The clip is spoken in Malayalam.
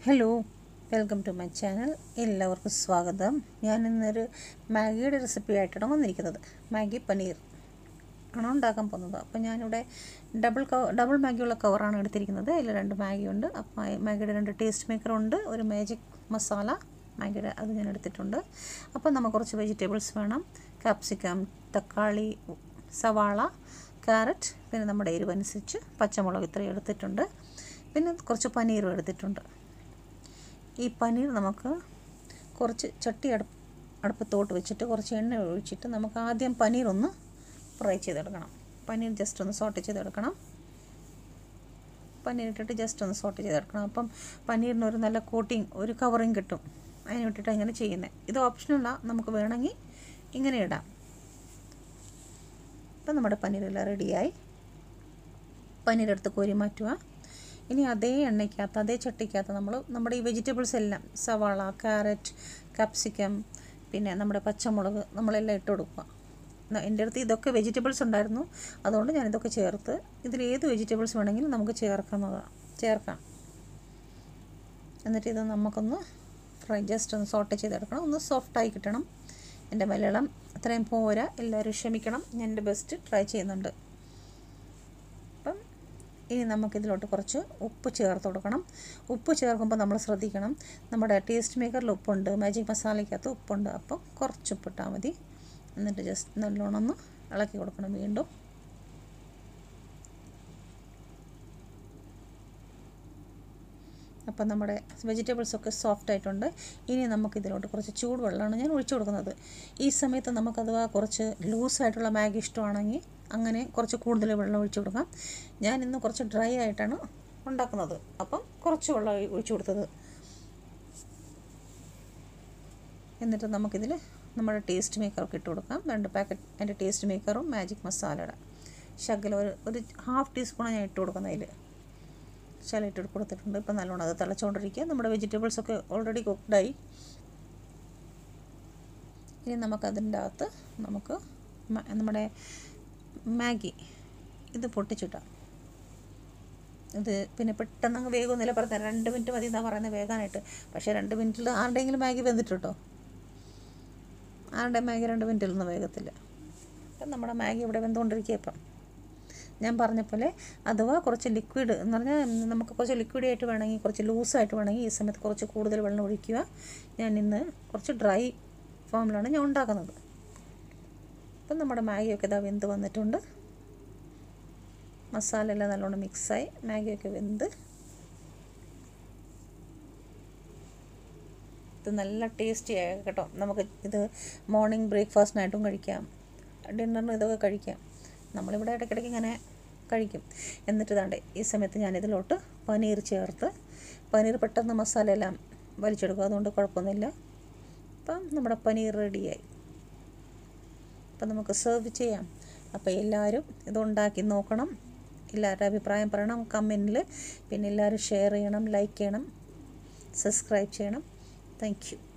hello welcome to my channel എല്ലാവർക്കും സ്വാഗതം ഞാൻ ഇന്നൊരു മാഗിയുടെ റെസിപ്പി ആയിട്ടാണ് വന്നിരിക്കുന്നത് മാഗി പനീർ ആണ് ഉണ്ടാക്കാൻ പോകുന്നത് അപ്പോൾ ഞാനിവിടെ ഡബിൾ കവ ഡബിൾ മാഗിയുള്ള കവറാണ് എടുത്തിരിക്കുന്നത് അതിൽ രണ്ട് മാഗി ഉണ്ട് അപ്പോൾ മാഗിയുടെ രണ്ട് ടേസ്റ്റ് മേക്കർ ഉണ്ട് ഒരു മാജിക് മസാല മാഗിയുടെ അത് ഞാൻ എടുത്തിട്ടുണ്ട് അപ്പോൾ നമുക്ക് കുറച്ച് വെജിറ്റബിൾസ് വേണം കാപ്സിക്കം തക്കാളി സവാള ക്യാരറ്റ് പിന്നെ നമ്മുടെ എരിവനുസരിച്ച് പച്ചമുളക് ഇത്രയും എടുത്തിട്ടുണ്ട് പിന്നെ കുറച്ച് പനീറും എടുത്തിട്ടുണ്ട് ഈ പനീർ നമുക്ക് കുറച്ച് ചട്ടി അടുപ്പ് അടുപ്പത്തോട്ട് വെച്ചിട്ട് കുറച്ച് എണ്ണ ഒഴിച്ചിട്ട് നമുക്ക് ആദ്യം പനീർ ഒന്ന് ഫ്രൈ ചെയ്തെടുക്കണം പനീർ ജസ്റ്റ് ഒന്ന് സോട്ട് ചെയ്തെടുക്കണം പനീർ ഇട്ടിട്ട് ജസ്റ്റ് ഒന്ന് സോട്ട് ചെയ്തെടുക്കണം അപ്പം പനീറിന് ഒരു നല്ല കോട്ടിങ് ഒരു കവറിങ് കിട്ടും അതിന് വിട്ടിട്ട് ഇങ്ങനെ ചെയ്യുന്നത് ഇത് ഓപ്ഷനല്ല നമുക്ക് വേണമെങ്കിൽ ഇങ്ങനെ ഇടാം അപ്പം നമ്മുടെ പനീരെല്ലാം റെഡിയായി പനീർ എടുത്ത് കോരി മാറ്റുക ഇനി അതേ എണ്ണയ്ക്കകത്ത് അതേ ചട്ടിക്കകത്ത് നമ്മൾ നമ്മുടെ ഈ വെജിറ്റബിൾസ് എല്ലാം സവാള ക്യാരറ്റ് കാപ്സിക്കം പിന്നെ നമ്മുടെ പച്ചമുളക് നമ്മളെല്ലാം ഇട്ട് കൊടുക്കുക എൻ്റെ അടുത്ത് ഇതൊക്കെ വെജിറ്റബിൾസ് ഉണ്ടായിരുന്നു അതുകൊണ്ട് ഞാനിതൊക്കെ ചേർത്ത് ഇതിൽ ഏത് വെജിറ്റബിൾസ് വേണമെങ്കിലും നമുക്ക് ചേർക്കുന്നതാണ് ചേർക്കാം എന്നിട്ട് ഇത് നമുക്കൊന്ന് ഫ്രൈ ജസ്റ്റ് ഒന്ന് സോട്ട് ചെയ്തെടുക്കണം ഒന്ന് സോഫ്റ്റായി കിട്ടണം എൻ്റെ മലയാളം അത്രയും പോരാ എല്ലാവരും ക്ഷമിക്കണം ഞാൻ എൻ്റെ ബെസ്റ്റ് ട്രൈ ചെയ്യുന്നുണ്ട് അപ്പം ഇനി നമുക്കിതിലോട്ട് കുറച്ച് ഉപ്പ് ചേർത്ത് കൊടുക്കണം ഉപ്പ് ചേർക്കുമ്പോൾ നമ്മൾ ശ്രദ്ധിക്കണം നമ്മുടെ ടേസ്റ്റ് മേക്കറിൽ ഉപ്പുണ്ട് മാജിക് മസാലയ്ക്കകത്ത് ഉപ്പുണ്ട് അപ്പോൾ കുറച്ച് ഉപ്പിട്ടാൽ മതി എന്നിട്ട് ജസ്റ്റ് നല്ലോണം ഒന്ന് ഇളക്കി കൊടുക്കണം വീണ്ടും അപ്പം നമ്മുടെ വെജിറ്റബിൾസൊക്കെ സോഫ്റ്റ് ആയിട്ടുണ്ട് ഇനി നമുക്കിതിലോട്ട് കുറച്ച് ചൂടുവെള്ളമാണ് ഞാൻ ഒഴിച്ചു കൊടുക്കുന്നത് ഈ സമയത്ത് നമുക്കഥവാ കുറച്ച് ലൂസായിട്ടുള്ള മാഗി ഇഷ്ടമാണെങ്കിൽ അങ്ങനെ കുറച്ച് കൂടുതൽ വെള്ളം ഒഴിച്ചു കൊടുക്കാം ഞാൻ ഇന്ന് കുറച്ച് ഡ്രൈ ആയിട്ടാണ് ഉണ്ടാക്കുന്നത് അപ്പം കുറച്ച് വെള്ളം ഒഴിച്ചു കൊടുത്തത് എന്നിട്ട് നമുക്കിതിൽ നമ്മുടെ ടേസ്റ്റ് മേക്കറൊക്കെ ഇട്ട് കൊടുക്കാം രണ്ട് പാക്കറ്റ് എൻ്റെ ടേസ്റ്റ് മേക്കറും മാജിക് മസാലയുടെ ശകലം ഒരു ഒരു ഹാഫ് ടീസ്പൂണാണ് ഞാൻ ഇട്ട് കൊടുക്കുന്നതിൽ ശകലം ഇട്ട് കൊടുത്തിട്ടുണ്ട് ഇപ്പം നല്ലോണം അത് തിളച്ചുകൊണ്ടിരിക്കുക നമ്മുടെ വെജിറ്റബിൾസൊക്കെ ഓൾറെഡി കുക്ക്ഡായി ഇനി നമുക്കതിൻ്റെ അകത്ത് നമുക്ക് നമ്മുടെ മാഗി ഇത് പൊട്ടിച്ചിട്ടാം ഇത് പിന്നെ പെട്ടെന്ന് അങ്ങ് വേഗമൊന്നുമില്ല പറഞ്ഞത് രണ്ട് മിനിറ്റ് മതി എന്നാണ് പറയുന്നത് വേഗമായിട്ട് പക്ഷേ രണ്ട് മിനിറ്റിൽ ആരുടെയെങ്കിലും മാഗി വെന്തിട്ടോ ആരുടെ മാഗി രണ്ട് മിനിറ്റിലൊന്നും വേഗത്തില്ല അപ്പം നമ്മുടെ മാഗി ഇവിടെ വെന്തുകൊണ്ടിരിക്കുക ഇപ്പം ഞാൻ പറഞ്ഞ പോലെ അഥവാ കുറച്ച് ലിക്വിഡ് എന്ന് പറഞ്ഞാൽ നമുക്ക് കുറച്ച് ലിക്വിഡ് ആയിട്ട് വേണമെങ്കിൽ കുറച്ച് ലൂസായിട്ട് വേണമെങ്കിൽ ഈ സമയത്ത് കുറച്ച് കൂടുതൽ വെള്ളം ഒഴിക്കുക ഞാൻ ഇന്ന് കുറച്ച് ഡ്രൈ ഫോമിലാണ് ഞാൻ ഉണ്ടാക്കുന്നത് അപ്പം നമ്മുടെ മാഗിയൊക്കെ ഇതാ വെന്ത് വന്നിട്ടുണ്ട് മസാല എല്ലാം നല്ലോണം മിക്സായി മാഗിയൊക്കെ വെന്ത് ഇത് നല്ല ടേസ്റ്റി ആയ കേട്ടോ നമുക്ക് ഇത് മോർണിംഗ് ബ്രേക്ക്ഫാസ്റ്റിനായിട്ടും കഴിക്കാം ഡിന്നറിന് ഇതൊക്കെ കഴിക്കാം നമ്മളിവിടെ ഇടയ്ക്കിടയ്ക്ക് ഇങ്ങനെ കഴിക്കും എന്നിട്ട് ഇതാണ്ട് ഈ സമയത്ത് ഞാനിതിലോട്ട് പനീർ ചേർത്ത് പനീർ പെട്ടെന്ന് മസാല എല്ലാം വലിച്ചെടുക്കും അതുകൊണ്ട് കുഴപ്പമൊന്നുമില്ല അപ്പം നമ്മുടെ പനീർ റെഡിയായി അപ്പം നമുക്ക് സെർവ് ചെയ്യാം അപ്പോൾ എല്ലാവരും ഇതുണ്ടാക്കി നോക്കണം എല്ലാവരുടെ അഭിപ്രായം പറയണം കമൻറ്റിൽ പിന്നെ എല്ലാവരും ഷെയർ ചെയ്യണം ലൈക്ക് ചെയ്യണം സബ്സ്ക്രൈബ് ചെയ്യണം താങ്ക് യു